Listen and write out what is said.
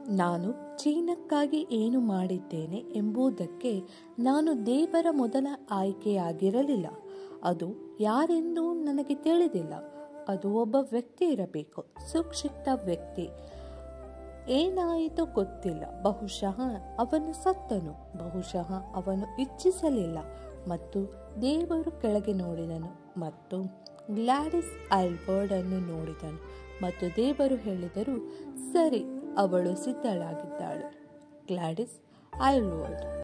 ನಾನು ಚೀನಕ್ಕಾಗಿ ಏನು ಮಾಡಿದ್ದೇನೆ ಎಂಬುದಕ್ಕೆ ನಾನು ದೇವರ ಮೊದಲ ಆಯ್ಕೆಯಾಗಿರಲಿಲ್ಲ ಅದು ಯಾರೆಂದು ನನಗೆ ತಿಳಿದಿಲ್ಲ ಅದು ಒಬ್ಬ ವ್ಯಕ್ತಿ ಇರಬೇಕು ಸುಕ್ಷಿಕ್ತ ವ್ಯಕ್ತಿ ಏನಾಯಿತು ಗೊತ್ತಿಲ್ಲ ಬಹುಶಃ ಅವನು ಸತ್ತನು ಬಹುಶಃ ಅವನು ಇಚ್ಛಿಸಲಿಲ್ಲ ಮತ್ತು ದೇವರು ಕೆಳಗೆ ನೋಡಿದನು ಮತ್ತು ಗ್ಲಾಡಿಸ್ ಐಲ್ಬರ್ಡ್ ಅನ್ನು ನೋಡಿದನು ಮತ್ತು ದೇವರು ಹೇಳಿದರು ಸರಿ ಅವಳು ಸಿದ್ಧಳಾಗಿದ್ದಾಳೆ ಗ್ಲಾಡಿಸ್ ಐಲ್ವರ್ಡ್